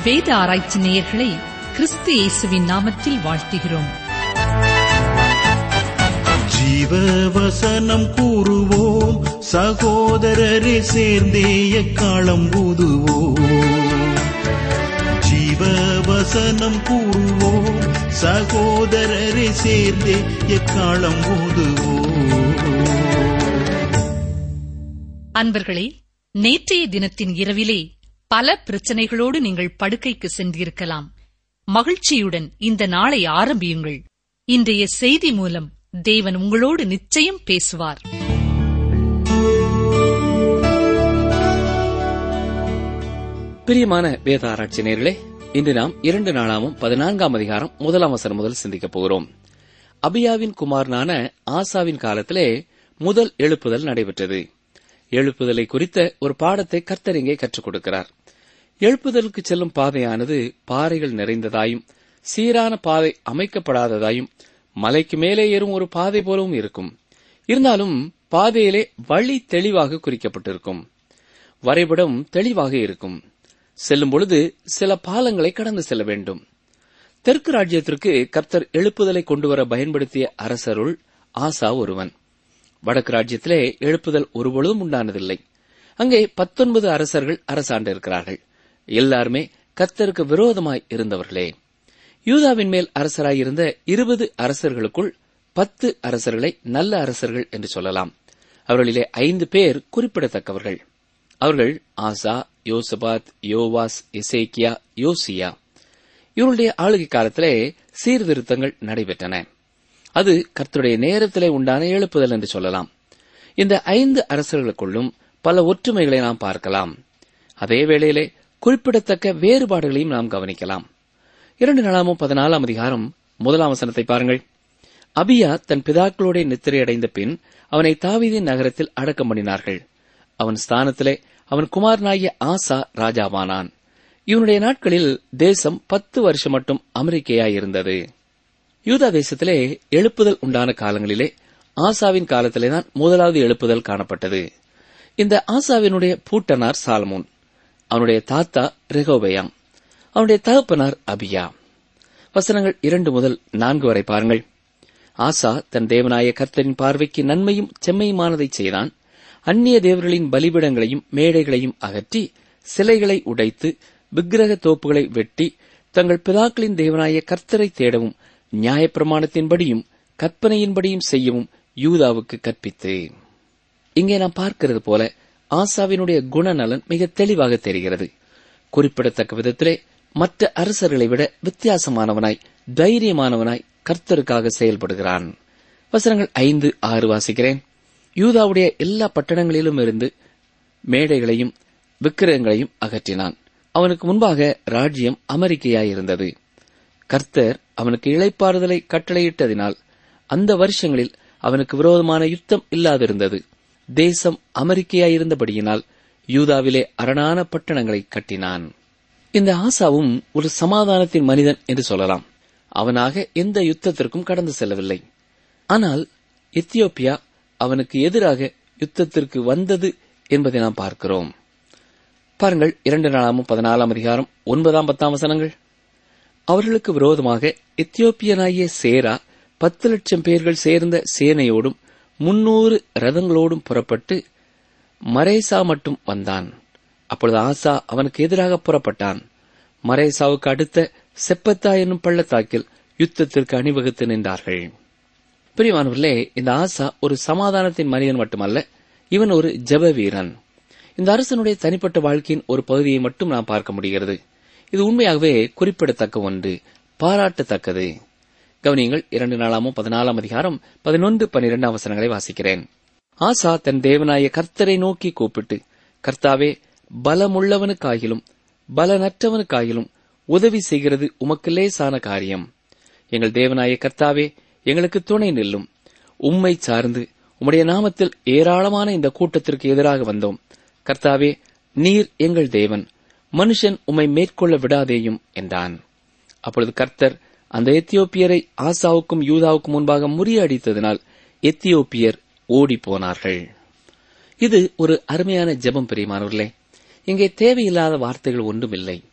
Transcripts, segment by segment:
வேத ஆராய்ச்சி நேயர்களை கிறிஸ்து இயேசுவின் நாமத்தில் வாழ்த்துகிறோம் ஜீவ வசனம் கூறுவோம் சகோதரரே சேர்ந்தே எக்காலம் ஊதுவோம் ஜீவ வசனம் கூறுவோம் சகோதரரே சேர்ந்தே எக்காலம் ஊதுவோம் அன்பர்களே நேற்றைய தினத்தின் இரவிலே பல பிரச்சனைகளோடு நீங்கள் படுக்கைக்கு சென்றிருக்கலாம் மகிழ்ச்சியுடன் இந்த நாளை ஆரம்பியுங்கள் இன்றைய செய்தி மூலம் தேவன் உங்களோடு நிச்சயம் பேசுவார் பிரியமான வேத ஆராய்ச்சி நேயர்களே இன்று நாம் இரண்டு நாளாமும் பதினான்காம் அதிகாரம் முதலாம் வசனம் முதல் சிந்திக்கப் போகிறோம் அபியாவின் குமாரனான ஆசாவின் காலத்திலே முதல் எழுப்புதல் நடைபெற்றது எழுப்புதலை குறித்த ஒரு பாடத்தை கர்த்தர் இங்கே கற்றுக் கொடுக்கிறார் எழுப்புதலுக்கு செல்லும் பாதையானது பாறைகள் நிறைந்ததாயும் சீரான பாதை அமைக்கப்படாததாயும் மலைக்கு மேலே ஏறும் ஒரு பாதை போலவும் இருக்கும் இருந்தாலும் பாதையிலே வழி தெளிவாக குறிக்கப்பட்டிருக்கும் வரைபடம் தெளிவாக இருக்கும் செல்லும் பொழுது சில பாலங்களை கடந்து செல்ல வேண்டும் தெற்கு ராஜ்யத்திற்கு கர்த்தர் எழுப்புதலை கொண்டுவர பயன்படுத்திய அரசருள் ஆசா ஒருவன் வடக்கு ராஜ்யத்திலே எழுப்புதல் ஒருபொழுதும் உண்டானதில்லை அங்கே பத்தொன்பது அரசர்கள் அரசாண்டிருக்கிறார்கள் எல்லாருமே கர்த்தருக்கு விரோதமாய் இருந்தவர்களே யூதாவின் மேல் அரசராயிருந்த இருபது அரசர்களுக்குள் பத்து அரசர்களை நல்ல அரசர்கள் என்று சொல்லலாம் அவர்களிலே ஐந்து பேர் குறிப்பிடத்தக்கவர்கள் அவர்கள் ஆசா யோசபாத் யோவாஸ் எசேக்கியா யோசியா இவருடைய ஆளுகை காலத்திலே சீர்திருத்தங்கள் நடைபெற்றன அது கர்த்தருடைய நேரத்திலே உண்டான எழுப்புதல் என்று சொல்லலாம் இந்த ஐந்து அரசர்களுக்குள்ளும் பல ஒற்றுமைகளை நாம் பார்க்கலாம் அதே வேளையிலே குறிப்பிடத்தக்க வேறுபாடுகளையும் நாம் கவனிக்கலாம் இரண்டு நாளாமும் பதினாலாம் அதிகாரம் முதலாம் வசனத்தை பாருங்கள் அபியா தன் பிதாக்களோட நித்திரையடைந்த பின் அவனை தாவீதின் நகரத்தில் அடக்கம் பண்ணினார்கள் அவன் ஸ்தானத்திலே அவன் குமாரனாகிய ஆசா ராஜாவானான் இவனுடைய நாட்களில் தேசம் பத்து வருஷம் மட்டும் அமெரிக்கையாயிருந்தது யூதா தேசத்திலே எழுப்புதல் உண்டான காலங்களிலே ஆசாவின் காலத்திலேதான் முதலாவது எழுப்புதல் காணப்பட்டது இந்த ஆசாவினுடைய பூட்டனார் சாலமோன் அவனுடைய தாத்தா ரெகோபயாம் அவனுடைய தகப்பனார் அபியா வசனங்கள் இரண்டு முதல் நான்கு வரை பாருங்கள் ஆசா தன் தேவனாய கர்த்தரின் பார்வைக்கு நன்மையும் செம்மையுமானதைச் செய்தான் அந்நிய தேவர்களின் பலிபிடங்களையும் மேடைகளையும் அகற்றி சிலைகளை உடைத்து விக்கிரக தோப்புகளை வெட்டி தங்கள் பிதாக்களின் தேவனாய கர்த்தரை தேடவும் நியாயப்பிரமாணத்தின்படியும் கற்பனையின்படியும் செய்யவும் யூதாவுக்கு கற்பித்து இங்கே நாம் பார்க்கிறது போல ஆசாவினுடைய குணநலன் மிக தெளிவாக தெரிகிறது குறிப்பிடத்தக்க விதத்திலே மற்ற அரசர்களை விட வித்தியாசமானவனாய் தைரியமானவனாய் கர்த்தருக்காக செயல்படுகிறான் வசனங்கள் ஐந்து ஆறு வாசிக்கிறேன் யூதாவுடைய எல்லா பட்டணங்களிலும் இருந்து மேடைகளையும் விக்கிரகங்களையும் அகற்றினான் அவனுக்கு முன்பாக ராஜ்யம் அமெரிக்கையாயிருந்தது கர்த்தர் அவனுக்கு இளைப்பாறுதலை கட்டளையிட்டதினால் அந்த வருஷங்களில் அவனுக்கு விரோதமான யுத்தம் இல்லாதிருந்தது தேசம் அமெரிக்கையாயிருந்தபடியினால் யூதாவிலே அரணான பட்டணங்களை கட்டினான் இந்த ஆசாவும் ஒரு சமாதானத்தின் மனிதன் என்று சொல்லலாம் அவனாக எந்த யுத்தத்திற்கும் கடந்து செல்லவில்லை ஆனால் எத்தியோப்பியா அவனுக்கு எதிராக யுத்தத்திற்கு வந்தது என்பதை நாம் பார்க்கிறோம் பாருங்கள் இரண்டு நாளாமும் பதினாலாம் அதிகாரம் ஒன்பதாம் பத்தாம் வசனங்கள் அவர்களுக்கு விரோதமாக எத்தியோப்பியனாகிய சேரா பத்து லட்சம் பேர்கள் சேர்ந்த சேனையோடும் முன்னூறு ரதங்களோடும் புறப்பட்டு மரேசா மட்டும் வந்தான் அப்பொழுது ஆசா அவனுக்கு எதிராக புறப்பட்டான் மரேசாவுக்கு அடுத்த செப்பத்தா என்னும் பள்ளத்தாக்கில் யுத்தத்திற்கு அணிவகுத்து நின்றார்கள் பிரியமானவர்களே இந்த ஆசா ஒரு சமாதானத்தின் மனிதன் மட்டுமல்ல இவன் ஒரு ஜெப வீரன் இந்த அரசனுடைய தனிப்பட்ட வாழ்க்கையின் ஒரு பகுதியை மட்டும் நாம் பார்க்க முடிகிறது இது உண்மையாகவே குறிப்பிடத்தக்க ஒன்று பாராட்டத்தக்கது கவனியங்கள் இரண்டு நாளாமும் பதினாலாம் அதிகாரம் பதினொன்று பனிரெண்டாம் வசனங்களை வாசிக்கிறேன் ஆசா தன் தேவனாய கர்த்தரை நோக்கி கூப்பிட்டு கர்த்தாவே பலமுள்ளவனுக்காகிலும் பலனற்றவனுக்காகிலும் உதவி செய்கிறது உமக்கு லேசான காரியம் எங்கள் தேவனாய கர்த்தாவே எங்களுக்கு துணை நில்லும் உம்மை சார்ந்து உம்முடைய நாமத்தில் ஏராளமான இந்த கூட்டத்திற்கு எதிராக வந்தோம் கர்த்தாவே நீர் எங்கள் தேவன் மனுஷன் உம்மை மேற்கொள்ள விடாதேயும் என்றான் அப்பொழுது கர்த்தர் அந்த எத்தியோப்பியரை ஆசாவுக்கும் யூதாவுக்கும் முன்பாக முறியடித்ததினால் எத்தியோப்பியர் ஓடி போனார்கள் இது ஒரு அருமையான ஜெபம் பிரியமானவர்களே இங்கே தேவையில்லாத வார்த்தைகள் ஒன்றுமில்லை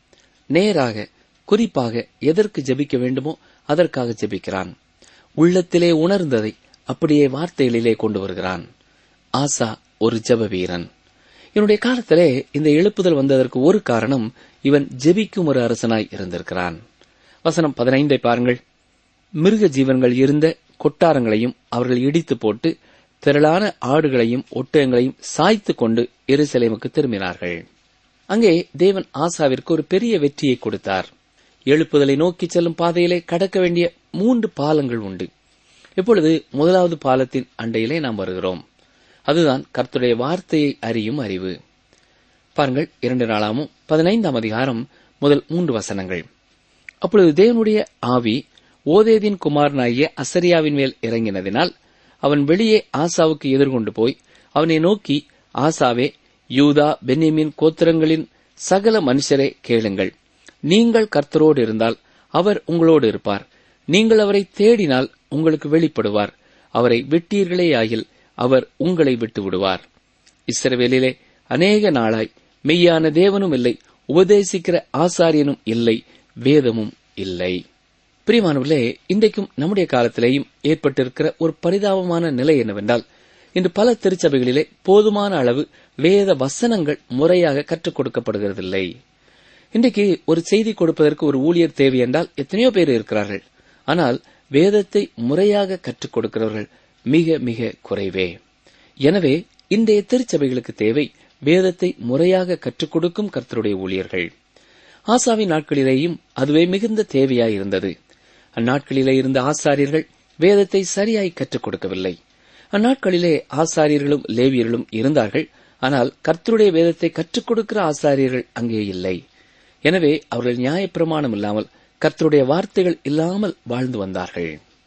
நேராக குறிப்பாக எதற்கு ஜெபிக்க வேண்டுமோ அதற்காக ஜெபிக்கிறான் உள்ளத்திலே உணர்ந்ததை அப்படியே வார்த்தைகளிலே கொண்டு வருகிறான் ஆசா ஒரு ஜெப வீரன் இவனுடைய காலத்திலே இந்த எழுப்புதல் வந்ததற்கு ஒரு காரணம் இவன் ஜெபிக்கும் ஒரு அரசனாய் இருந்திருக்கிறான் வசனம் பதினைந்தை பாருங்கள் மிருக ஜீவன்கள் இருந்த கொட்டாரங்களையும் அவர்கள் இடித்து போட்டு திரளான ஆடுகளையும் ஒட்டகங்களையும் சாய்த்து கொண்டு எருசலேமுக்கு திரும்பினார்கள் அங்கே தேவன் ஆசாவிற்கு ஒரு பெரிய வெற்றியை கொடுத்தார் எழுப்புதலை நோக்கி செல்லும் பாதையிலே கடக்க வேண்டிய மூன்று பாலங்கள் உண்டு இப்பொழுது முதலாவது பாலத்தின் அண்டையிலே நாம் வருகிறோம் அதுதான் கர்த்தருடைய வார்த்தையை அறியும் அறிவு பாருங்கள் இரண்டு நாளாமும் பதினைந்தாம் அதிகாரம் முதல் மூன்று வசனங்கள் அப்பொழுது தேவனுடைய ஆவி ஓதேதின் குமாரனாகிய அசரியாவின் மேல் இறங்கினதினால் அவன் வெளியே ஆசாவுக்கு எதிர்கொண்டு போய் அவனை நோக்கி ஆசாவே யூதா பென்னிமின் கோத்திரங்களின் சகல மனுஷரே கேளுங்கள் நீங்கள் கர்த்தரோடு இருந்தால் அவர் உங்களோடு இருப்பார் நீங்கள் அவரை தேடினால் உங்களுக்கு வெளிப்படுவார் அவரை விட்டீர்களேயாகில் அவர் உங்களை விட்டு விடுவார் இஸ்ரவேலிலே அநேக நாளாய் மெய்யான தேவனும் இல்லை உபதேசிக்கிற ஆசாரியனும் இல்லை வேதமும் இல்லை பிரியமானவர்களே இன்றைக்கும் நம்முடைய காலத்திலேயும் ஏற்பட்டிருக்கிற ஒரு பரிதாபமான நிலை என்னவென்றால் இன்று பல திருச்சபைகளிலே போதுமான அளவு வேத வசனங்கள் முறையாக கற்றுக் கொடுக்கப்படுகிறதில்லை இன்றைக்கு ஒரு செய்தி கொடுப்பதற்கு ஒரு ஊழியர் தேவை என்றால் எத்தனையோ பேர் இருக்கிறார்கள் ஆனால் வேதத்தை முறையாக கற்றுக் கொடுக்கிறவர்கள் மிக மிக குறைவே எனவே இன்றைய திருச்சபைகளுக்கு தேவை வேதத்தை முறையாக கற்றுக் கொடுக்கும் கர்த்தருடைய ஊழியர்கள் ஆசாவின் நாட்களிலேயும் அதுவே மிகுந்த தேவையாயிருந்தது அந்நாட்களிலே இருந்த ஆசாரியர்கள் வேதத்தை சரியாய் கற்றுக் கொடுக்கவில்லை அந்நாட்களிலே ஆசாரியர்களும் லேவியர்களும் இருந்தார்கள் ஆனால் கர்த்தருடைய வேதத்தை கற்றுக் கொடுக்கிற ஆசாரியர்கள் அங்கே இல்லை எனவே அவர்கள் நியாயப்பிரமாணம் இல்லாமல் கர்த்தருடைய வார்த்தைகள் இல்லாமல் வாழ்ந்து வந்தார்கள்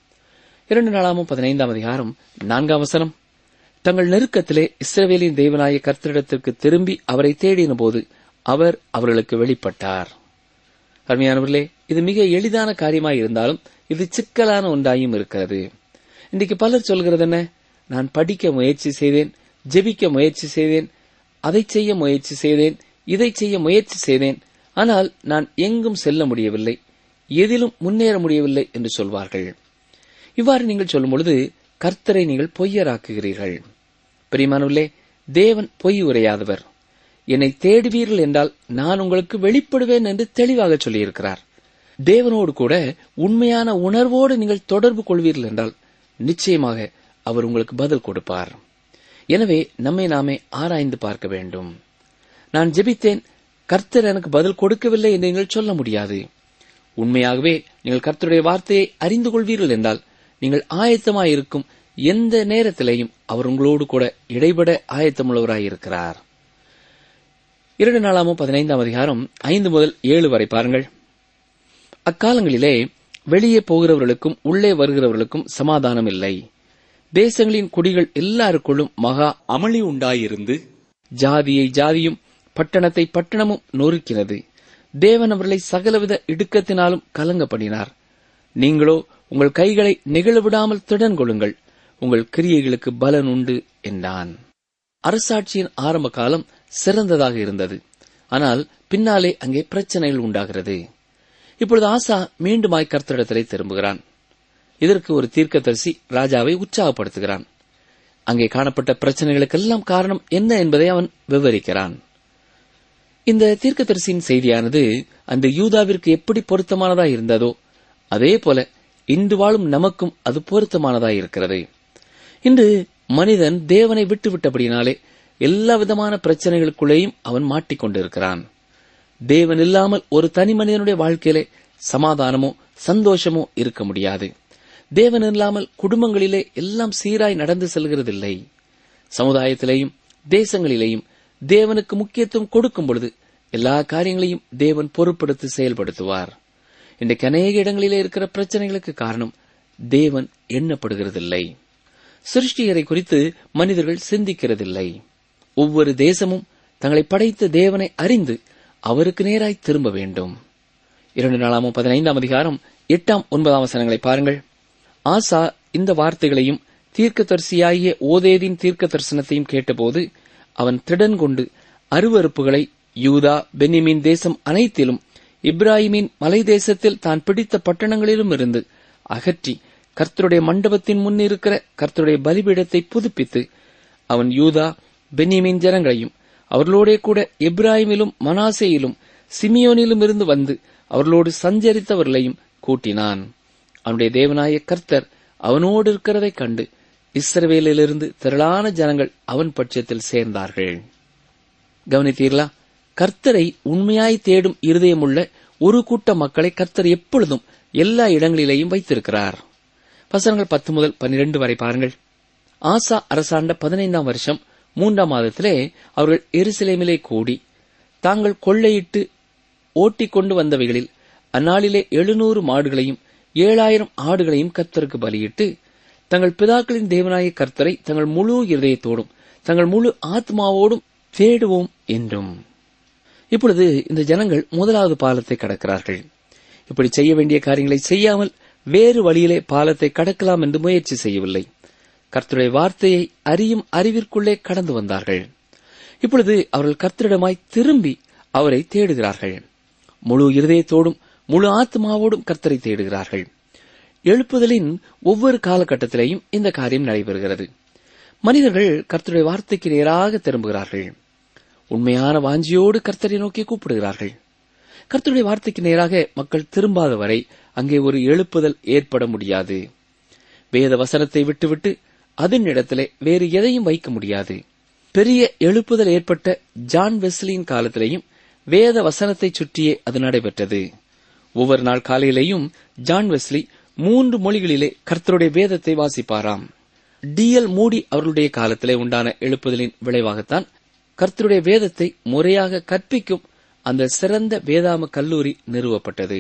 இரண்டு நாளாமும் பதினைந்தாம் அதிகாரம் நான்காம் வசனம் தங்கள் நெருக்கத்திலே இஸ்ரவேலின் தேவனாய கர்த்தரிடத்திற்கு திரும்பி அவரை தேடின போது அவர் அவர்களுக்கு வெளிப்பட்டார் அருமையானவர்களே இது மிக எளிதான காரியமாய் இருந்தாலும் இது சிக்கலான ஒன்றாயும் இருக்கிறது இன்றைக்கு பலர் சொல்கிறது என்ன நான் படிக்க முயற்சி செய்தேன் ஜெபிக்க முயற்சி செய்தேன் அதை செய்ய முயற்சி செய்தேன் இதை செய்ய முயற்சி செய்தேன் ஆனால் நான் எங்கும் செல்ல முடியவில்லை எதிலும் முன்னேற முடியவில்லை என்று சொல்வார்கள் இவ்வாறு நீங்கள் சொல்லும் பொழுது கர்த்தரை நீங்கள் பொய்யராக்குகிறீர்கள் பிரியமானவர்களே தேவன் பொய் உரையாதவர் என்னை தேடுவீர்கள் என்றால் நான் உங்களுக்கு வெளிப்படுவேன் என்று தெளிவாக சொல்லியிருக்கிறார் தேவனோடு கூட உண்மையான உணர்வோடு நீங்கள் தொடர்பு கொள்வீர்கள் என்றால் நிச்சயமாக அவர் உங்களுக்கு பதில் கொடுப்பார் எனவே நம்மை நாமே ஆராய்ந்து பார்க்க வேண்டும் நான் ஜெபித்தேன் கர்த்தர் எனக்கு பதில் கொடுக்கவில்லை என்று நீங்கள் சொல்ல முடியாது உண்மையாகவே நீங்கள் கர்த்தருடைய வார்த்தையை அறிந்து கொள்வீர்கள் என்றால் நீங்கள் ஆயத்தமாயிருக்கும் எந்த நேரத்திலேயும் அவர் உங்களோடு கூட இடைபட ஆயத்தமுள்ளவராயிருக்கிறார் இரண்டு நாளாமும் பதினைந்தாம் அதிகாரம் ஐந்து முதல் ஏழு வரை பாருங்கள் அக்காலங்களிலே வெளியே போகிறவர்களுக்கும் உள்ளே வருகிறவர்களுக்கும் சமாதானம் இல்லை தேசங்களின் குடிகள் எல்லாருக்குள்ளும் மகா அமளி உண்டாயிருந்து ஜாதியை ஜாதியும் பட்டணத்தை பட்டணமும் நொறுக்கினது தேவன் அவர்களை சகலவித இடுக்கத்தினாலும் கலங்க பண்ணினார் நீங்களோ உங்கள் கைகளை நெகிழவிடாமல் திடன் கொள்ளுங்கள் உங்கள் கிரியைகளுக்கு பலன் உண்டு என்றான் அரசாட்சியின் ஆரம்ப காலம் சிறந்ததாக இருந்தது ஆனால் பின்னாலே அங்கே பிரச்சனைகள் உண்டாகிறது இப்பொழுது ஆசா மீண்டுமாய் கர்த்தரிடத்திலே திரும்புகிறான் இதற்கு ஒரு தீர்க்கதரிசி ராஜாவை உற்சாகப்படுத்துகிறான் அங்கே காணப்பட்ட பிரச்சனைகளுக்கெல்லாம் காரணம் என்ன என்பதை அவன் விவரிக்கிறான் இந்த தீர்க்கதரிசியின் செய்தியானது அந்த யூதாவிற்கு எப்படி பொருத்தமானதாய் இருந்ததோ அதே போல இன்று வாழும் நமக்கும் அது பொருத்தமானதாய் இருக்கிறது இன்று மனிதன் தேவனை விட்டு விட்டபடினாலே எல்லா விதமான பிரச்சனைகளுக்குள்ளேயும் அவன் மாட்டிக்கொண்டிருக்கிறான் தேவன் இல்லாமல் ஒரு தனி மனிதனுடைய வாழ்க்கையிலே சமாதானமோ சந்தோஷமோ இருக்க முடியாது தேவன் இல்லாமல் குடும்பங்களிலே எல்லாம் சீராய் நடந்து செல்கிறதில்லை சமுதாயத்திலேயும் தேசங்களிலேயும் தேவனுக்கு முக்கியத்துவம் கொடுக்கும் பொழுது எல்லா காரியங்களையும் தேவன் பொறுப்படுத்தி செயல்படுத்துவார் இன்றைக்கு அநேக இடங்களிலே இருக்கிற பிரச்சனைகளுக்கு காரணம் தேவன் எண்ணப்படுகிறதில்லை சிருஷ்டிகரை குறித்து மனிதர்கள் சிந்திக்கிறதில்லை ஒவ்வொரு தேசமும் தங்களை படைத்த தேவனை அறிந்து அவருக்கு நேராய் திரும்ப வேண்டும் இரண்டு நாளாமும் பதினைந்தாம் அதிகாரம் எட்டாம் ஒன்பதாம் வசனங்களை பாருங்கள் ஆசா இந்த வார்த்தைகளையும் தீர்க்கதரிசியாகிய ஓதேதின் தீர்க்க தரிசனத்தையும் கேட்டபோது அவன் திடன் கொண்டு அருவறுப்புகளை யூதா பென்னிமின் தேசம் அனைத்திலும் இப்ராஹிமின் மலை தேசத்தில் தான் பிடித்த பட்டணங்களிலும் இருந்து அகற்றி கர்த்தருடைய மண்டபத்தின் முன் இருக்கிற கர்த்தருடைய பலிபீடத்தை புதுப்பித்து அவன் யூதா பென்யமின் ஜனங்களையும் அவர்களோடே கூட இப்ராஹிமிலும் மனாசேயிலும் சிமியோனிலும் இருந்து வந்து அவர்களோடு சஞ்சரித்தவர்களையும் கூட்டினான் அவனுடைய தேவனாய கர்த்தர் அவனோடு இருக்கிறதைக் கண்டு இஸ்ரவேலிலிருந்து திரளான ஜனங்கள் அவன் பட்சத்தில் சேர்ந்தார்கள் கவனித்தீர்களா கர்த்தரை உண்மையாய் தேடும் இருதயமுள்ள ஒரு கூட்ட மக்களை கர்த்தர் எப்பொழுதும் எல்லா இடங்களிலேயும் வைத்திருக்கிறார் வசனங்கள் பத்து முதல் பன்னிரண்டு வரை பாருங்கள் ஆசா அரசாண்ட பதினைந்தாம் வருஷம் மூன்றாம் மாதத்திலே அவர்கள் எருசலேமிலே கூடி தாங்கள் கொள்ளையிட்டு ஓட்டிக் கொண்டு வந்தவைகளில் அந்நாளிலே எழுநூறு மாடுகளையும் ஏழாயிரம் ஆடுகளையும் கர்த்தருக்கு பலியிட்டு தங்கள் பிதாக்களின் தேவனாய கர்த்தரை தங்கள் முழு இருதயத்தோடும் தங்கள் முழு ஆத்மாவோடும் தேடுவோம் என்றும் இப்பொழுது இந்த ஜனங்கள் முதலாவது பாலத்தை கடக்கிறார்கள் இப்படி செய்ய வேண்டிய காரியங்களை செய்யாமல் வேறு வழியிலே பாலத்தை கடக்கலாம் என்று முயற்சி செய்யவில்லை கர்த்தருடைய வார்த்தையை அறியும் அறிவிற்குள்ளே கடந்து வந்தார்கள் இப்பொழுது அவர்கள் கர்த்தரிடமாய் திரும்பி அவரை தேடுகிறார்கள் முழு இருதயத்தோடும் முழு ஆத்மாவோடும் கர்த்தரை தேடுகிறார்கள் எழுப்புதலின் ஒவ்வொரு காலகட்டத்திலேயும் இந்த காரியம் நடைபெறுகிறது மனிதர்கள் கர்த்தருடைய வார்த்தைக்கு நேராக திரும்புகிறார்கள் உண்மையான வாஞ்சியோடு கர்த்தரை நோக்கி கூப்பிடுகிறார்கள் கர்த்தருடைய வார்த்தைக்கு நேராக மக்கள் திரும்பாத வரை அங்கே ஒரு எழுப்புதல் ஏற்பட முடியாது வேத வசனத்தை விட்டுவிட்டு அதன் இடத்திலே வேறு எதையும் வைக்க முடியாது பெரிய எழுப்புதல் ஏற்பட்ட ஜான் வெஸ்லியின் காலத்திலேயும் வேத வசனத்தை சுற்றியே அது நடைபெற்றது ஒவ்வொரு நாள் காலையிலேயும் ஜான் வெஸ்லி மூன்று மொழிகளிலே கர்த்தருடைய வேதத்தை வாசிப்பாராம் டி எல் மூடி அவர்களுடைய காலத்திலே உண்டான எழுப்புதலின் விளைவாகத்தான் கர்த்தருடைய வேதத்தை முறையாக கற்பிக்கும் அந்த சிறந்த வேதாம கல்லூரி நிறுவப்பட்டது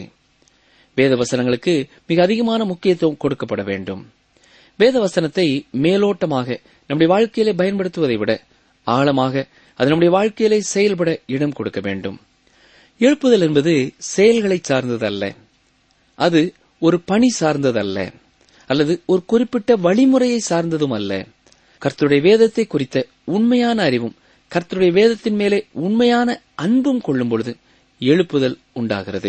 வேத வசனங்களுக்கு மிக அதிகமான முக்கியத்துவம் கொடுக்கப்பட வேண்டும் வேத வசனத்தை மேலோட்டமாக நம்முடைய வாழ்க்கையிலே பயன்படுத்துவதை விட ஆழமாக அது நம்முடைய வாழ்க்கையிலே செயல்பட இடம் கொடுக்க வேண்டும் எழுப்புதல் என்பது செயல்களை சார்ந்ததல்ல அது ஒரு பணி சார்ந்ததல்ல அல்லது ஒரு குறிப்பிட்ட வழிமுறையை சார்ந்ததும் அல்ல கர்த்தருடைய வேதத்தை குறித்த உண்மையான அறிவும் கர்த்தருடைய வேதத்தின் மேலே உண்மையான அன்பும் கொள்ளும் பொழுது எழுப்புதல் உண்டாகிறது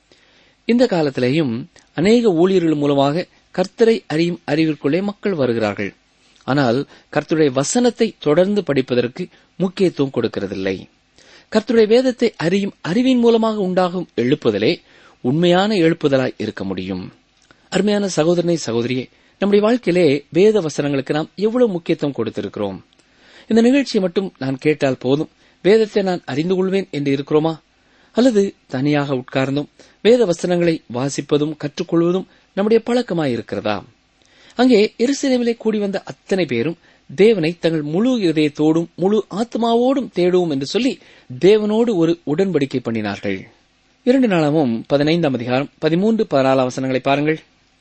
இந்த காலத்திலேயும் அநேக ஊழியர்கள் மூலமாக கர்த்தரை அறியும் அறிவிற்குள்ளே மக்கள் வருகிறார்கள் ஆனால் கர்த்தருடைய வசனத்தை தொடர்ந்து படிப்பதற்கு முக்கியத்துவம் கொடுக்கிறதில்லை கர்த்தருடைய வேதத்தை அறியும் அறிவின் மூலமாக உண்டாகும் எழுப்புதலே உண்மையான எழுப்புதலாய் இருக்க முடியும் அருமையான சகோதரனை சகோதரியே நம்முடைய வாழ்க்கையிலே வேத வசனங்களுக்கு நாம் எவ்வளவு முக்கியத்துவம் கொடுத்திருக்கிறோம் இந்த நிகழ்ச்சியை மட்டும் நான் கேட்டால் போதும் வேதத்தை நான் அறிந்து கொள்வேன் என்று இருக்கிறோமா அல்லது தனியாக உட்கார்ந்தும் வேத வசனங்களை வாசிப்பதும் கற்றுக்கொள்வதும் நம்முடைய பழக்கமாய் இருக்கிறதா அங்கே எருசலேமிலே கூடி வந்த அத்தனை பேரும் தேவனை தங்கள் முழு இதயத்தோடும் முழு ஆத்மாவோடும் தேடுவோம் என்று சொல்லி தேவனோடு ஒரு உடன்படிக்கை பண்ணினார்கள் இரண்டு நாளாவும் பதினைந்தாம் அதிகாரம் பதிமூன்று பதினாலாம் வசனங்களை பாருங்கள்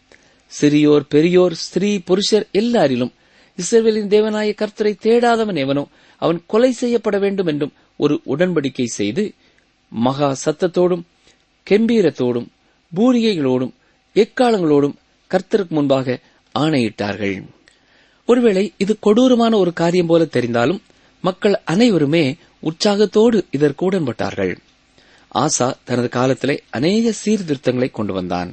சிறியோர் பெரியோர் ஸ்திரீ புருஷர் எல்லாரிலும் இஸ்ரவேலின் தேவனாய கர்த்தரை தேடாதவன் எவனோ அவன் கொலை செய்யப்பட வேண்டும் என்றும் ஒரு உடன்படிக்கை செய்து மகா சத்தத்தோடும் கெம்பீரத்தோடும் பூரிகைகளோடும் எக்காலங்களோடும் கர்த்தருக்கு முன்பாக ஆணையிட்டார்கள் ஒருவேளை இது கொடூரமான ஒரு காரியம் போல தெரிந்தாலும் மக்கள் அனைவருமே உற்சாகத்தோடு இதற்கு உடன்பட்டார்கள் ஆசா தனது காலத்திலே அநேக சீர்திருத்தங்களை கொண்டு வந்தான்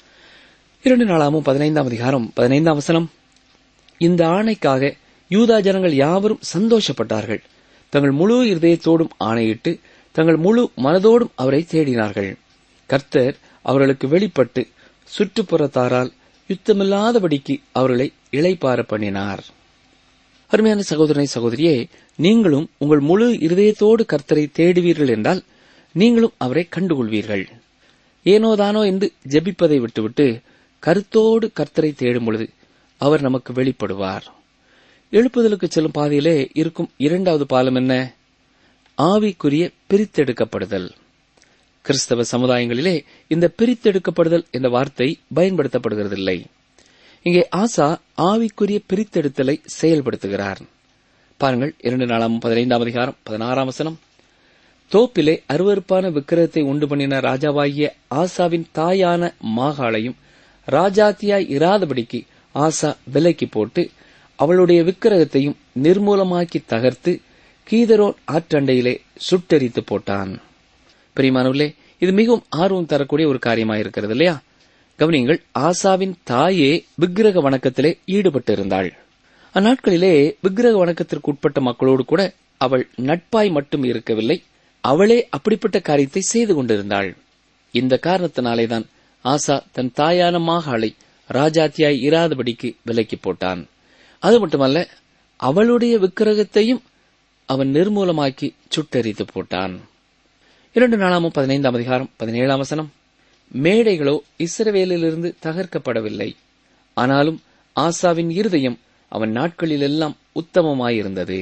இரண்டு நாளாமும் பதினைந்தாம் அதிகாரம் பதினைந்தாம் வசனம் இந்த ஆணைக்காக யூதா ஜனங்கள் யாவரும் சந்தோஷப்பட்டார்கள் தங்கள் முழு இருதயத்தோடும் ஆணையிட்டு தங்கள் முழு மனதோடும் அவரை தேடினார்கள் கர்த்தர் அவர்களுக்கு வெளிப்பட்டு சுற்றுப்புறத்தாரால் யுத்தமில்லாதபடிக்கு அவர்களை இளைப்பார பண்ணினார் அருமையான சகோதரனை சகோதரியே நீங்களும் உங்கள் முழு இருதயத்தோடு கர்த்தரை தேடுவீர்கள் என்றால் நீங்களும் அவரை கண்டுகொள்வீர்கள் ஏனோதானோ என்று ஜெபிப்பதை விட்டுவிட்டு கருத்தோடு கர்த்தரை தேடும் பொழுது அவர் நமக்கு வெளிப்படுவார் எழுப்புதலுக்கு செல்லும் பாதையிலே இருக்கும் இரண்டாவது பாலம் என்ன ஆவிக்குரிய பிரித்தெடுக்கப்படுதல் கிறிஸ்தவ சமுதாயங்களிலே இந்த பிரித்தெடுக்கப்படுதல் என்ற வார்த்தை பயன்படுத்தப்படுகிறதில்லை இங்கே ஆசா ஆவிக்குரிய பிரித்தெடுத்தலை செயல்படுத்துகிறார் பாருங்கள் இரண்டு நாளாம் பதினைந்தாம் அதிகாரம் பதினாறாம் வசனம் தோப்பிலே அருவருப்பான விக்கிரகத்தை உண்டு பண்ணின ராஜாவாகிய ஆசாவின் தாயான மாகாளையும் ராஜாத்தியாய் இராதபடிக்கு ஆசா விலைக்கு போட்டு அவளுடைய விக்கிரகத்தையும் நிர்மூலமாக்கி தகர்த்து கீதரோன் ஆற்றண்டையிலே சுட்டெரித்து போட்டான் பிரிமானவர்களே இது மிகவும் ஆர்வம் தரக்கூடிய ஒரு காரியமாயிருக்கிறது இல்லையா கவனியங்கள் ஆசாவின் தாயே விக்கிரக வணக்கத்திலே ஈடுபட்டிருந்தாள் அந்நாட்களிலே விக்கிரக வணக்கத்திற்கு உட்பட்ட மக்களோடு கூட அவள் நட்பாய் மட்டும் இருக்கவில்லை அவளே அப்படிப்பட்ட காரியத்தை செய்து கொண்டிருந்தாள் இந்த காரணத்தினாலேதான் ஆசா தன் தாயான மாகாளை ராஜாத்தியாய் இராதபடிக்கு விலக்கி போட்டான் அது மட்டுமல்ல அவளுடைய விக்கிரகத்தையும் அவன் நிர்மூலமாக்கி சுட்டெரித்து போட்டான் இரண்டு நாளாமும் பதினைந்தாம் அதிகாரம் பதினேழாம் வசனம் மேடைகளோ இஸ்ரவேலிலிருந்து தகர்க்கப்படவில்லை ஆனாலும் ஆசாவின் இருதயம் அவன் நாட்களிலெல்லாம் உத்தமமாயிருந்தது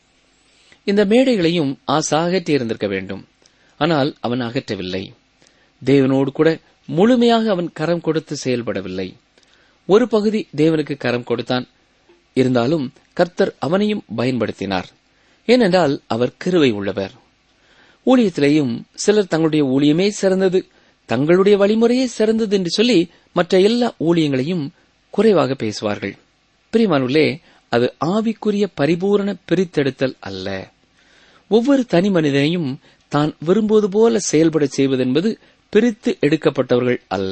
இந்த மேடைகளையும் ஆசா அகற்றியிருந்திருக்க வேண்டும் ஆனால் அவன் அகற்றவில்லை தேவனோடு கூட முழுமையாக அவன் கரம் கொடுத்து செயல்படவில்லை ஒரு பகுதி தேவனுக்கு கரம் கொடுத்தான் இருந்தாலும் கர்த்தர் அவனையும் பயன்படுத்தினார் ஏனென்றால் அவர் கிருவை உள்ளவர் ஊழியத்திலேயும் சிலர் தங்களுடைய ஊழியமே சிறந்தது தங்களுடைய வழிமுறையே சிறந்தது என்று சொல்லி மற்ற எல்லா ஊழியங்களையும் குறைவாக பேசுவார்கள் பிரிமானுள்ளே அது ஆவிக்குரிய பரிபூரண பிரித்தெடுத்தல் அல்ல ஒவ்வொரு தனி மனிதனையும் தான் விரும்புவது போல செயல்பட செய்வதென்பது பிரித்து எடுக்கப்பட்டவர்கள் அல்ல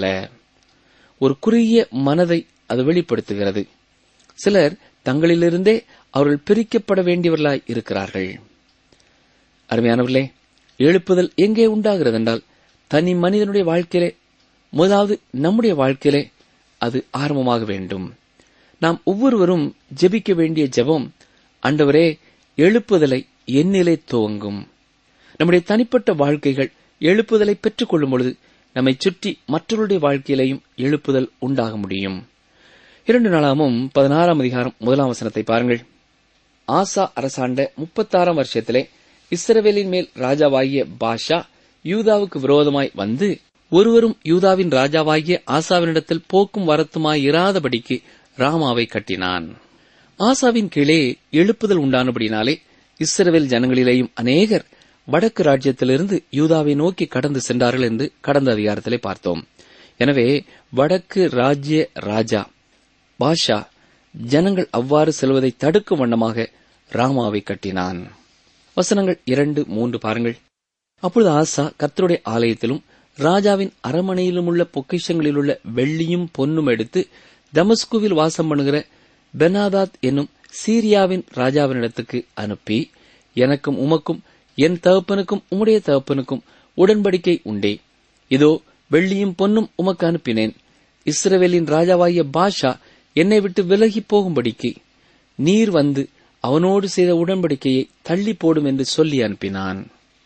ஒரு குறுகிய மனதை அது வெளிப்படுத்துகிறது சிலர் தங்களிலிருந்தே அவர்கள் பிரிக்கப்பட வேண்டியவர்களாய் இருக்கிறார்கள் அருமையானவர்களே எழுப்புதல் எங்கே உண்டாகிறது என்றால் தனி மனிதனுடைய வாழ்க்கையிலே முதலாவது நம்முடைய வாழ்க்கையிலே அது ஆரம்பமாக வேண்டும் நாம் ஒவ்வொருவரும் ஜெபிக்க வேண்டிய ஜெபம் ஆண்டவரே எழுப்புதலை என்னிலே துவங்கும் நம்முடைய தனிப்பட்ட வாழ்க்கைகள் எழுப்புதலை பெற்றுக் கொள்ளும் பொழுது நம்மை சுற்றி மற்றவருடைய வாழ்க்கையிலேயும் எழுப்புதல் உண்டாக முடியும் இரண்டு நாளாமும் பதினாறாம் அதிகாரம் முதலாம் வசனத்தை பாருங்கள் ஆசா அரசாண்ட முப்பத்தாறாம் வருஷத்திலே இஸ்ரவேலின் மேல் ராஜாவாகிய பாஷா யூதாவுக்கு விரோதமாய் வந்து ஒருவரும் யூதாவின் ராஜாவாகிய ஆசாவினிடத்தில் போக்கும் வரத்துமாய் இராதபடிக்கு ராமாவை கட்டினான் ஆசாவின் கீழே எழுப்புதல் உண்டானபடினாலே இஸ்ரவேல் ஜனங்களிலேயும் அநேகர் வடக்கு ராஜ்யத்திலிருந்து யூதாவை நோக்கி கடந்து சென்றார்கள் என்று கடந்த அதிகாரத்திலே பார்த்தோம் எனவே வடக்கு ராஜ்ய ராஜா பாஷா ஜனங்கள் அவ்வாறு செல்வதை தடுக்கும் வண்ணமாக ராமாவை கட்டினான் வசனங்கள் இரண்டு மூன்று பாருங்கள் அப்பொழுது ஆசா கர்த்தருடைய ஆலயத்திலும் ராஜாவின் அரமனையிலும் உள்ள பொக்கிஷங்களில் உள்ள வெள்ளியும் பொன்னும் எடுத்து தமஸ்குவில் வாசம் பண்ணுகிற பெனாதாத் என்னும் சீரியாவின் ராஜாவினிடத்துக்கு அனுப்பி எனக்கும் உமக்கும் என் தகப்பனுக்கும் உம்முடைய தகப்பனுக்கும் உடன்படிக்கை உண்டே இதோ வெள்ளியும் பொன்னும் உமக்கு அனுப்பினேன் இஸ்ரவேலின் ராஜாவாகிய பாஷா என்னை விட்டு விலகி போகும்படிக்கு நீர் வந்து அவனோடு செய்த உடன்படிக்கையை தள்ளி போடும் என்று சொல்லி அனுப்பினான்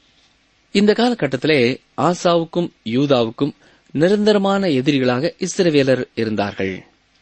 இந்த காலகட்டத்திலே ஆசாவுக்கும் யூதாவுக்கும் நிரந்தரமான எதிரிகளாக இஸ்ரவேலர் இருந்தார்கள்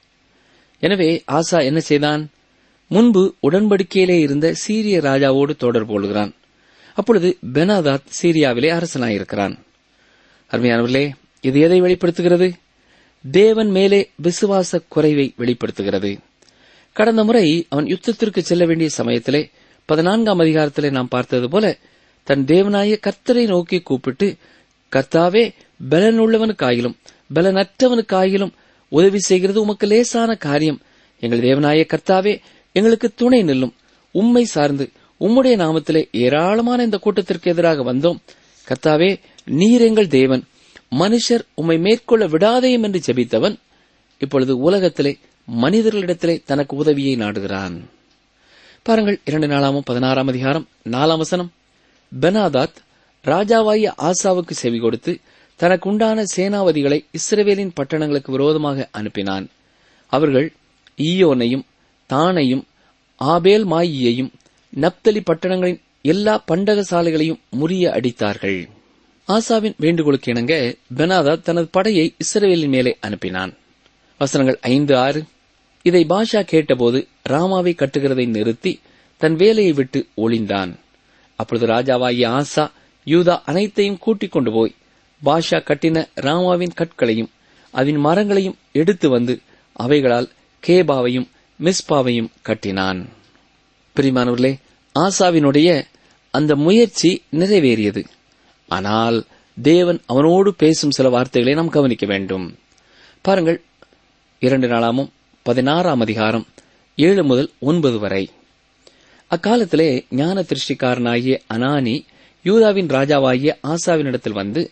எனவே ஆசா என்ன செய்தான் முன்பு உடன்படிக்கையிலே இருந்த சீரிய ராஜாவோடு தொடர்பு கொள்கிறான் அப்பொழுது பெனாதாத் சீரியாவிலே அரசனாயிருக்கிறான் அருமையானவர்களே இது எதை வெளிப்படுத்துகிறது தேவன் மேலே விசுவாச குறைவை வெளிப்படுத்துகிறது கடந்த முறை அவன் யுத்தத்திற்கு செல்ல வேண்டிய சமயத்திலே பதினான்காம் அதிகாரத்திலே நாம் பார்த்தது போல தன் தேவனாய கர்த்தரை நோக்கி கூப்பிட்டு கர்த்தாவே பலனுள்ளவனுக்காயிலும் பலனற்றவனுக்காயிலும் உதவி செய்கிறது உமக்கு லேசான காரியம் எங்கள் தேவனாய கர்த்தாவே எங்களுக்கு துணை நில்லும் உம்மை சார்ந்து உம்முடைய நாமத்திலே ஏராளமான இந்த கூட்டத்திற்கு எதிராக வந்தோம் கர்த்தாவே நீர் எங்கள் தேவன் மனுஷர் உம்மை மேற்கொள்ள விடாதேயும் என்று ஜெபித்தவன் இப்பொழுது உலகத்திலே மனிதர்களிடத்திலே தனக்கு உதவியை நாடுகிறான் பாருங்கள் இரண்டு நாளாமும் பதினாறாம் அதிகாரம் நாலாம் வசனம் பெனாதாத் ராஜாவாகிய ஆசாவுக்கு செவி கொடுத்து தனக்கு உண்டான சேனாவதிகளை இஸ்ரவேலின் பட்டணங்களுக்கு விரோதமாக அனுப்பினான் அவர்கள் ஈயோனையும் தானையும் ஆபேல் மாயியையும் நப்தலி பட்டணங்களின் எல்லா பண்டக சாலைகளையும் முறிய அடித்தார்கள் ஆசாவின் வேண்டுகோளுக்கு இணங்க பெனாதாத் தனது படையை இஸ்ரவேலின் மேலே அனுப்பினான் வசனங்கள் ஐந்து ஆறு இதை பாஷா கேட்டபோது ராமாவை கட்டுகிறதை நிறுத்தி தன் வேலையை விட்டு ஒளிந்தான் அப்பொழுது ராஜாவாகிய ஆசா யூதா அனைத்தையும் கூட்டிக் கொண்டு போய் பாஷா கட்டின ராமாவின் கற்களையும் அதன் மரங்களையும் எடுத்து வந்து அவைகளால் கேபாவையும் மிஸ்பாவையும் கட்டினான் பிரிமானவர்களே ஆசாவினுடைய அந்த முயற்சி நிறைவேறியது ஆனால் தேவன் அவனோடு பேசும் சில வார்த்தைகளை நாம் கவனிக்க வேண்டும் பாருங்கள் இரண்டு நாளாமும் பதினாறாம் அதிகாரம் ஏழு முதல் ஒன்பது வரை அக்காலத்திலே ஞான திருஷ்டிக்காரனாகிய அனானி யூதாவின் ராஜாவாகிய ஆசாவினிடத்தில் வந்து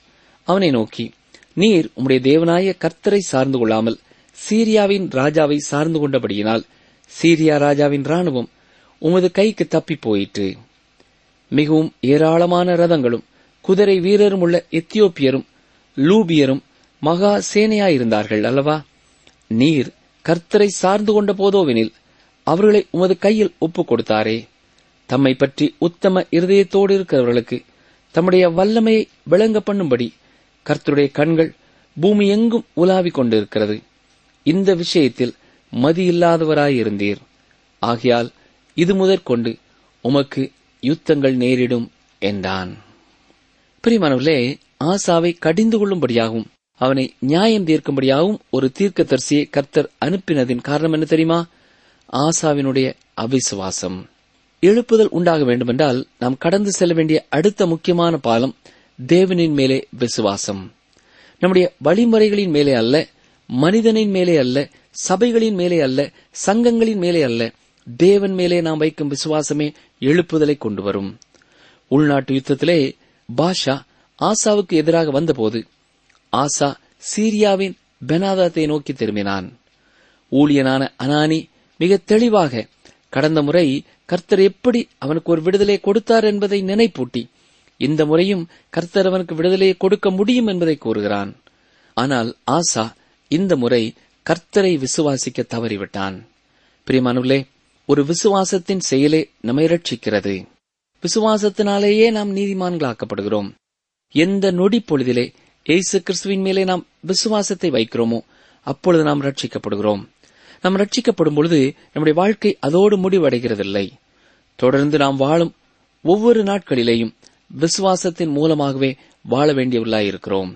அவனை நோக்கி நீர் உம்முடைய தேவனாய கர்த்தரை சார்ந்து கொள்ளாமல் சீரியாவின் ராஜாவை சார்ந்து கொண்டபடியினால் சீரியா ராஜாவின் ராணுவம் உமது கைக்கு தப்பி போயிற்று மிகவும் ஏராளமான ரதங்களும் குதிரை வீரரும் உள்ள எத்தியோப்பியரும் லூபியரும் மகா சேனையாயிருந்தார்கள் அல்லவா நீர் கர்த்தரை சார்ந்து கொண்ட போதோவெனில் அவர்களை உமது கையில் ஒப்புக் கொடுத்தாரே தம்மை பற்றி உத்தம இருதயத்தோடு இருக்கிறவர்களுக்கு தம்முடைய வல்லமையை விளங்க பண்ணும்படி கர்த்தருடைய கண்கள் பூமி எங்கும் உலாவிக் கொண்டிருக்கிறது இந்த விஷயத்தில் மதியில்லாதவராயிருந்தீர் ஆகையால் இது முதற்கொண்டு உமக்கு யுத்தங்கள் நேரிடும் என்றான் பிரிமானவர்களே ஆசாவை கடிந்து கொள்ளும்படியாகவும் அவனை நியாயம் தீர்க்கும்படியாகவும் ஒரு தீர்க்கதரிசியை கர்த்தர் அனுப்பினதின் காரணம் என்ன தெரியுமா ஆசாவினுடைய அவிசுவாசம் எழுப்புதல் உண்டாக வேண்டுமென்றால் நாம் கடந்து செல்ல வேண்டிய அடுத்த முக்கியமான பாலம் தேவனின் மேலே விசுவாசம் நம்முடைய வழிமுறைகளின் மேலே அல்ல மனிதனின் மேலே அல்ல சபைகளின் மேலே அல்ல சங்கங்களின் மேலே அல்ல தேவன் மேலே நாம் வைக்கும் விசுவாசமே எழுப்புதலை கொண்டு வரும் உள்நாட்டு யுத்தத்திலே பாஷா ஆசாவுக்கு எதிராக வந்தபோது ஆசா சீரியாவின் பெனாதாத்தை நோக்கி திரும்பினான் ஊழியனான அனானி மிக தெளிவாக கடந்த முறை கர்த்தர் எப்படி அவனுக்கு ஒரு விடுதலை கொடுத்தார் என்பதை நினைப்பூட்டி இந்த முறையும் கர்த்தர் அவனுக்கு விடுதலையை கொடுக்க முடியும் என்பதை கூறுகிறான் ஆனால் ஆசா இந்த முறை கர்த்தரை விசுவாசிக்க தவறிவிட்டான் பிரியமானுள்ளே ஒரு விசுவாசத்தின் செயலே நம்மை ரட்சிக்கிறது விசுவாசத்தினாலேயே நாம் நீதிமான்களாக்கப்படுகிறோம் எந்த நொடி பொழுதிலே இயேசு கிறிஸ்துவின் மேலே நாம் விசுவாசத்தை வைக்கிறோமோ அப்பொழுது நாம் ரட்சிக்கப்படுகிறோம் நாம் ரட்சிக்கப்படும் பொழுது நம்முடைய வாழ்க்கை அதோடு முடிவடைகிறதில்லை தொடர்ந்து நாம் வாழும் ஒவ்வொரு நாட்களிலேயும் விசுவாசத்தின் மூலமாகவே வாழ வேண்டியவர்களாயிருக்கிறோம்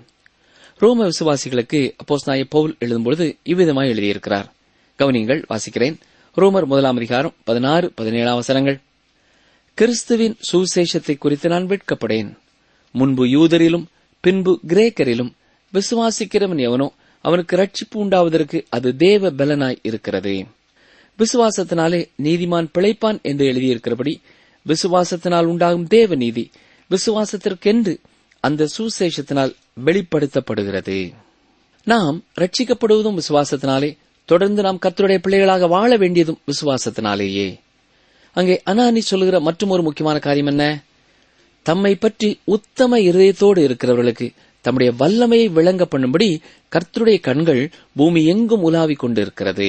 ரோம விசுவாசிகளுக்கு அப்போஸ் நாய பவுல் எழுதும்பொழுது இவ்விதமாய் எழுதியிருக்கிறார் கவனிங்கள் வாசிக்கிறேன் ரோமர் முதலாம் அதிகாரம் பதினாறு பதினேழாம் வசனங்கள் கிறிஸ்துவின் சுவிசேஷத்தை குறித்து நான் வெட்கப்படேன் முன்பு யூதரிலும் பின்பு கிரேக்கரிலும் விசுவாசிக்கிறவன் எவனோ அவனுக்கு ரட்சிப்பு உண்டாவதற்கு அது தேவ பலனாய் இருக்கிறது விசுவாசத்தினாலே நீதிமான் பிழைப்பான் என்று எழுதியிருக்கிறபடி விசுவாசத்தினால் உண்டாகும் தேவ நீதி விசுவாசத்திற்கென்று அந்த சுசேஷத்தினால் வெளிப்படுத்தப்படுகிறது நாம் ரட்சிக்கப்படுவதும் விசுவாசத்தினாலே தொடர்ந்து நாம் கர்த்தருடைய பிள்ளைகளாக வாழ வேண்டியதும் விசுவாசத்தினாலேயே அங்கே அனானி சொல்லுகிற மற்றும் ஒரு முக்கியமான காரியம் என்ன தம்மை பற்றி உத்தம இருதயத்தோடு இருக்கிறவர்களுக்கு தம்முடைய வல்லமையை விளங்க பண்ணும்படி கர்த்தருடைய கண்கள் பூமி எங்கும் உலாவிக் கொண்டிருக்கிறது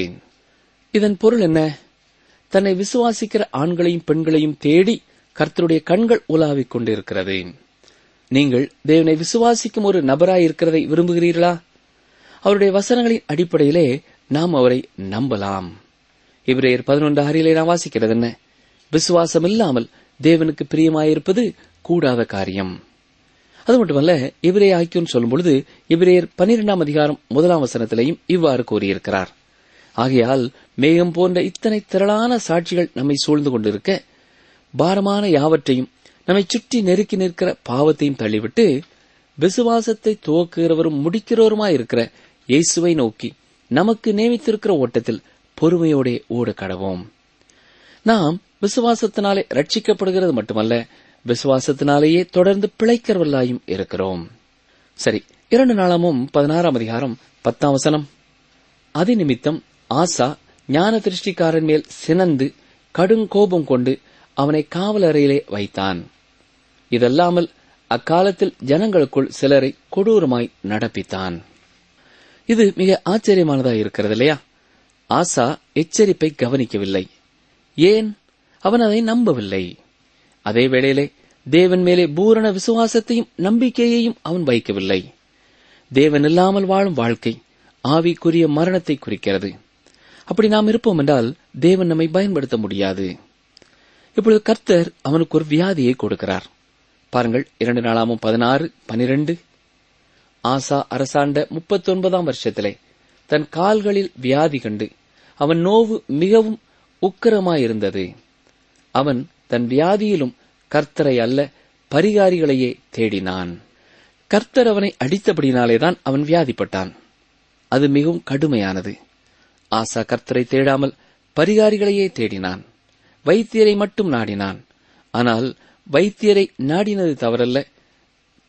இதன் பொருள் என்ன தன்னை விசுவாசிக்கிற ஆண்களையும் பெண்களையும் தேடி கர்த்தருடைய கண்கள் உலாவிக் கொண்டிருக்கிறது நீங்கள் தேவனை விசுவாசிக்கும் ஒரு நபராய் இருக்கிறதை விரும்புகிறீர்களா அவருடைய வசனங்களின் அடிப்படையிலே நாம் அவரை நம்பலாம் இவரையர் பதினொன்று ஆறிலே நாம் வாசிக்கிறது என்ன விசுவாசம் இல்லாமல் தேவனுக்கு பிரியமாயிருப்பது கூடாத காரியம் அது மட்டுமல்ல இவரே ஆக்கியோன்னு சொல்லும் பொழுது இவரேயர் பனிரெண்டாம் அதிகாரம் முதலாம் வசனத்திலையும் இவ்வாறு கூறியிருக்கிறார் ஆகையால் மேகம் போன்ற இத்தனை திரளான சாட்சிகள் நம்மை சூழ்ந்து கொண்டிருக்க பாரமான யாவற்றையும் நம்மை சுற்றி நெருக்கி நிற்கிற பாவத்தையும் தள்ளிவிட்டு விசுவாசத்தை துவக்குகிறவரும் முடிக்கிறவருமாயிருக்கிற இயேசுவை நோக்கி நமக்கு நியமித்திருக்கிற ஓட்டத்தில் பொறுமையோடே ஓட கடவோம் நாம் விசுவாசத்தினாலே ரட்சிக்கப்படுகிறது மட்டுமல்ல விசுவாசத்தினாலேயே தொடர்ந்து பிழைக்கிறவர்களாயும் இருக்கிறோம் சரி இரண்டு நாளாமும் பதினாறாம் அதிகாரம் பத்தாம் வசனம் அதிநிமித்தம் ஆசா ஞான திருஷ்டிக்காரன் மேல் சினந்து கடுங்கோபம் கொண்டு அவனை காவலறையிலே வைத்தான் இதல்லாமல் அக்காலத்தில் ஜனங்களுக்குள் சிலரை கொடூரமாய் நடப்பித்தான் இது மிக ஆச்சரியமானதா இருக்கிறது இல்லையா ஆசா எச்சரிப்பை கவனிக்கவில்லை ஏன் அவன் அதை நம்பவில்லை அதே வேளையிலே தேவன் மேலே பூரண விசுவாசத்தையும் நம்பிக்கையையும் அவன் வைக்கவில்லை தேவன் இல்லாமல் வாழும் வாழ்க்கை ஆவிக்குரிய மரணத்தை குறிக்கிறது அப்படி நாம் இருப்போம் என்றால் தேவன் நம்மை பயன்படுத்த முடியாது இப்பொழுது கர்த்தர் அவனுக்கு ஒரு வியாதியை கொடுக்கிறார் பாருங்கள் இரண்டு நாளாமும் பதினாறு பனிரெண்டு ஆசா அரசாண்ட முப்பத்தொன்பதாம் வருஷத்திலே தன் கால்களில் வியாதி கண்டு அவன் நோவு மிகவும் உக்கிரமாயிருந்தது அவன் தன் வியாதியிலும் கர்த்தரை அல்ல பரிகாரிகளையே தேடினான் கர்த்தர் அவனை அடித்தபடினாலேதான் அவன் வியாதிப்பட்டான் அது மிகவும் கடுமையானது ஆசா கர்த்தரை தேடாமல் பரிகாரிகளையே தேடினான் வைத்தியரை மட்டும் நாடினான் ஆனால் வைத்தியரை நாடினது தவறல்ல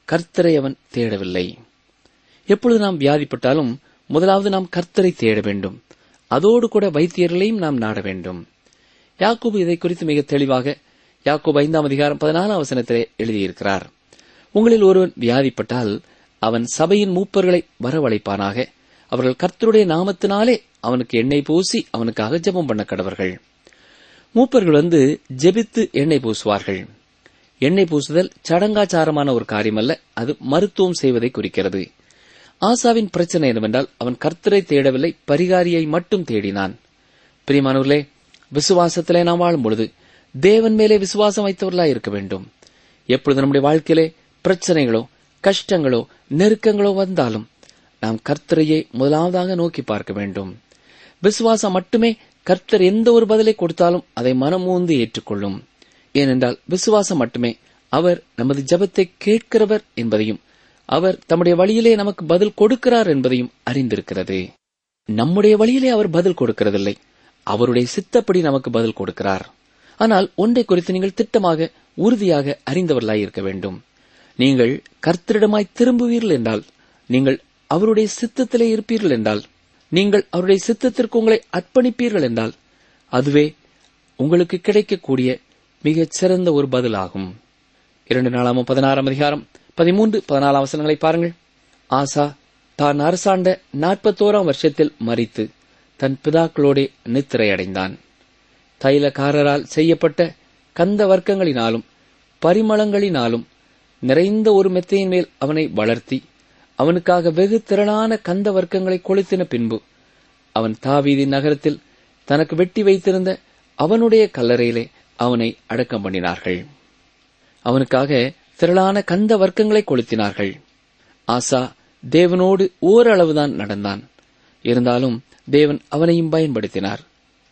கர்த்தரை அவன் தேடவில்லை எப்பொழுது நாம் வியாதிப்பட்டாலும் முதலாவது நாம் கர்த்தரை தேட வேண்டும் அதோடு கூட வைத்தியர்களையும் நாம் நாட வேண்டும் யாக்கோபு இதை குறித்து மிக தெளிவாக யாக்கோபு ஐந்தாம் அதிகாரம் பதினாலாம் வசனத்திலே எழுதியிருக்கிறார் உங்களில் ஒருவன் வியாதிப்பட்டால் அவன் சபையின் மூப்பர்களை வரவழைப்பானாக அவர்கள் கர்த்தருடைய நாமத்தினாலே அவனுக்கு எண்ணெய் பூசி அவனுக்காக ஜெபம் பண்ண கடவர்கள் மூப்பர்கள் வந்து ஜெபித்து எண்ணெய் பூசுவார்கள் எண்ணெய் பூசுதல் சடங்காச்சாரமான ஒரு காரியமல்ல அது மருத்துவம் செய்வதை குறிக்கிறது ஆசாவின் பிரச்சனை என்னவென்றால் அவன் கர்த்தரை தேடவில்லை பரிகாரியை மட்டும் தேடினான் பிரியமானவர்களே விசுவாசத்திலே நாம் வாழும் பொழுது தேவன் மேலே விசுவாசம் வைத்தவர்களாய் இருக்க வேண்டும் எப்பொழுது நம்முடைய வாழ்க்கையிலே பிரச்சனைகளோ கஷ்டங்களோ நெருக்கங்களோ வந்தாலும் நாம் கர்த்தரையே முதலாவதாக நோக்கி பார்க்க வேண்டும் விசுவாசம் மட்டுமே கர்த்தர் எந்த ஒரு பதிலை கொடுத்தாலும் அதை மனமூந்து ஏற்றுக்கொள்ளும் ஏனென்றால் விசுவாசம் மட்டுமே அவர் நமது ஜெபத்தை கேட்கிறவர் என்பதையும் அவர் தம்முடைய வழியிலே நமக்கு பதில் கொடுக்கிறார் என்பதையும் அறிந்திருக்கிறது நம்முடைய வழியிலே அவர் பதில் கொடுக்கிறதில்லை அவருடைய சித்தப்படி நமக்கு பதில் கொடுக்கிறார் ஆனால் ஒன்றை குறித்து நீங்கள் திட்டமாக உறுதியாக அறிந்தவர்களாய் இருக்க வேண்டும் நீங்கள் கர்த்தரிடமாய் திரும்புவீர்கள் என்றால் நீங்கள் அவருடைய சித்தத்திலே இருப்பீர்கள் என்றால் நீங்கள் அவருடைய சித்தத்திற்கு உங்களை அர்ப்பணிப்பீர்கள் என்றால் அதுவே உங்களுக்கு கிடைக்கக்கூடிய மிகச் சிறந்த ஒரு பதிலாகும் இரண்டு நாளாம் பதினாறாம் அதிகாரம் பதிமூன்று பதினாலாம் வசனங்களை பாருங்கள் ஆசா தான் அரசாண்ட நாற்பத்தோராம் வருஷத்தில் மறித்து தன் பிதாக்களோடே நித்திரையடைந்தான் தைலக்காரரால் செய்யப்பட்ட கந்த வர்க்கங்களினாலும் பரிமளங்களினாலும் நிறைந்த ஒரு மெத்தையின் மேல் அவனை வளர்த்தி அவனுக்காக வெகு திரளான கந்த வர்க்கங்களை கொளுத்தின பின்பு அவன் தாவீதின் நகரத்தில் தனக்கு வெட்டி வைத்திருந்த அவனுடைய கல்லறையிலே அவனை அடக்கம் பண்ணினார்கள் அவனுக்காக திரளான கந்த வர்க்கங்களை கொளுத்தினார்கள் ஆசா தேவனோடு ஓரளவுதான் நடந்தான் இருந்தாலும் தேவன் அவனையும் பயன்படுத்தினார்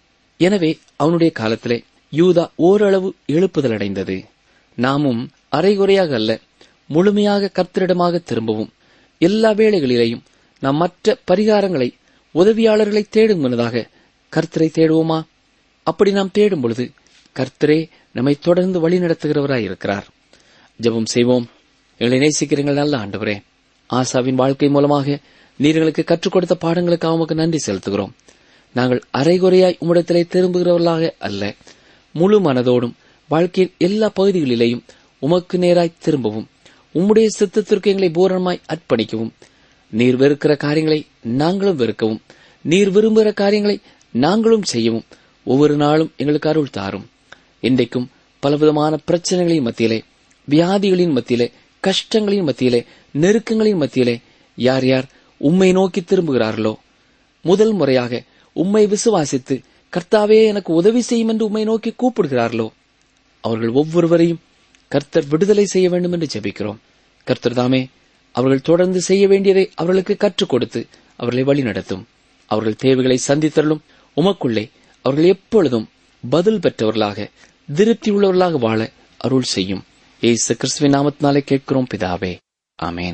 எனவே அவனுடைய காலத்திலே யூதா ஓரளவு எழுப்புதல் அடைந்தது நாமும் அரைகுறையாக அல்ல முழுமையாக கர்த்தரிடமாக திரும்பவும் எல்லா வேளைகளிலேயும் நாம் மற்ற பரிகாரங்களை உதவியாளர்களை தேடும் முன்னதாக கர்த்தரை தேடுவோமா அப்படி நாம் தேடும் பொழுது கர்த்தரே நம்மை தொடர்ந்து வழிநடத்துகிறவராய் இருக்கிறார் ஜெபம் செய்வோம் எங்களை நேசிக்கிறீங்கள் நல்ல ஆண்டவரே ஆசாவின் வாழ்க்கை மூலமாக நீர் எங்களுக்கு கற்றுக் கொடுத்த பாடங்களுக்கு அவனுக்கு நன்றி செலுத்துகிறோம் நாங்கள் அரைகுறையாய் உம்மிடத்திலே திரும்புகிறவர்களாக அல்ல முழு மனதோடும் வாழ்க்கையின் எல்லா பகுதிகளிலேயும் உமக்கு நேராய் திரும்பவும் உம்முடைய சித்தத்திற்கு எங்களை பூரணமாய் அர்ப்பணிக்கவும் நீர் வெறுக்கிற காரியங்களை நாங்களும் வெறுக்கவும் நீர் விரும்புகிற காரியங்களை நாங்களும் செய்யவும் ஒவ்வொரு நாளும் எங்களுக்கு அருள் தாரும் இன்றைக்கும் பலவிதமான பிரச்சனைகளின் மத்தியிலே வியாதிகளின் மத்தியிலே கஷ்டங்களின் மத்தியிலே நெருக்கங்களின் மத்தியிலே யார் யார் உம்மை நோக்கி திரும்புகிறார்களோ முதல் முறையாக உம்மை விசுவாசித்து கர்த்தாவே எனக்கு உதவி செய்யும் என்று உம்மை நோக்கி கூப்பிடுகிறார்களோ அவர்கள் ஒவ்வொருவரையும் கர்த்தர் விடுதலை செய்ய வேண்டும் என்று ஜெபிக்கிறோம் கர்த்தர் தாமே அவர்கள் தொடர்ந்து செய்ய வேண்டியதை அவர்களுக்கு கற்றுக் கொடுத்து அவர்களை வழிநடத்தும் அவர்கள் தேவைகளை சந்தித்தருளும் உமக்குள்ளே அவர்கள் எப்பொழுதும் பதில் பெற்றவர்களாக திருப்தி உள்ளவர்களாக வாழ அருள் செய்யும் ஏசு கிறிஸ்துவின் நாமத்தினாலே கேட்கிறோம் பிதாவே ஆமேன்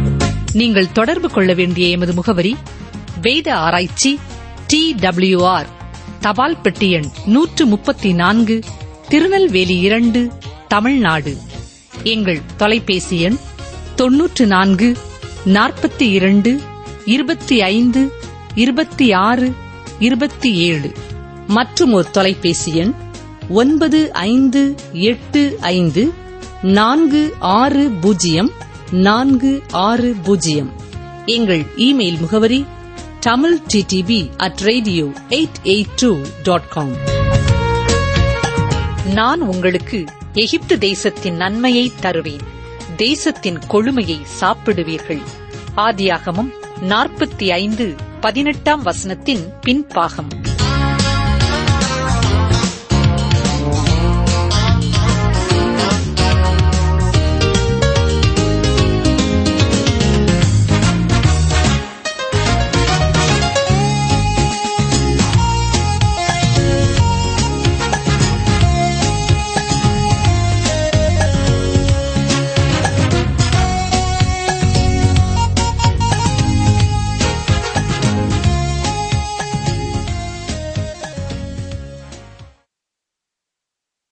நீங்கள் தொடர்பு கொள்ள வேண்டிய எமது முகவரி வேத ஆராய்ச்சி டி ஆர் தபால் பெட்டி எண் நூற்று முப்பத்தி நான்கு திருநெல்வேலி இரண்டு தமிழ்நாடு எங்கள் தொலைபேசி எண் தொன்னூற்று நான்கு நாற்பத்தி இரண்டு இருபத்தி ஐந்து இருபத்தி ஆறு இருபத்தி ஏழு மற்றும் ஒரு தொலைபேசி எண் ஒன்பது ஐந்து எட்டு ஐந்து நான்கு ஆறு பூஜ்ஜியம் நான்கு ஆறு பூஜ்ஜியம் எங்கள் இமெயில் முகவரி Tamil DTP at radio eight eight two dot com நான் உங்களுக்கு எகிப்து தேசத்தின் நன்மையை தருவேன் தேசத்தின் கொழுமையை சாப்பிடுவீர்கள் ஆதியாகமம் நாற்பத்தி ஐந்து பதினெட்டாம் வசனத்தின் பின்பாகம்